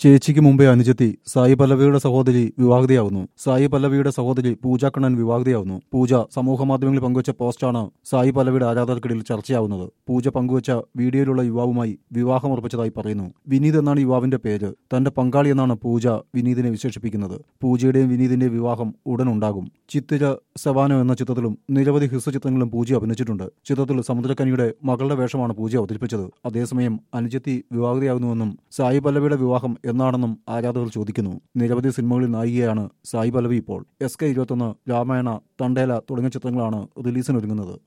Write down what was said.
ചേച്ചിക്ക് മുമ്പേ അനുജത്തി സായി പല്ലവിയുടെ സഹോദരി വിവാഹിതയാവുന്നു സായി പല്ലവിയുടെ സഹോദരി പൂജ കണ്ണൻ വിവാഹിതയാവുന്നു പൂജ സമൂഹ മാധ്യമങ്ങളിൽ പങ്കുവച്ച പോസ്റ്റാണ് സായി പല്ലവിയുടെ ആരാധകർക്കിടയിൽ ചർച്ചയാവുന്നത് പൂജ പങ്കുവച്ച വീഡിയോയിലുള്ള യുവാവുമായി വിവാഹമുറപ്പിച്ചതായി പറയുന്നു വിനീത് എന്നാണ് യുവാവിന്റെ പേര് തന്റെ പങ്കാളി എന്നാണ് പൂജ വിനീതിനെ വിശേഷിപ്പിക്കുന്നത് പൂജയുടെയും വിനീതിന്റെയും വിവാഹം ഉടൻ ഉണ്ടാകും ചിത്തിര സവാനോ എന്ന ചിത്രത്തിലും നിരവധി ഹ്രസ്വചിത്രങ്ങളിലും പൂജ അഭിനയിച്ചിട്ടുണ്ട് ചിത്രത്തിൽ സമുദ്രക്കനിയുടെ മകളുടെ വേഷമാണ് പൂജ അവതരിപ്പിച്ചത് അതേസമയം അനുജത്തി വിവാഹിതയാകുന്നുവെന്നും സായി പല്ലവിയുടെ വിവാഹം എന്നാണെന്നും ആരാധകർ ചോദിക്കുന്നു നിരവധി സിനിമകളിൽ നായികയാണ് സായി പല്ലവി ഇപ്പോൾ എസ് കെ ഇരുപത്തൊന്ന് രാമായണ തണ്ടേല തുടങ്ങിയ ചിത്രങ്ങളാണ് റിലീസിനൊരുങ്ങുന്നത്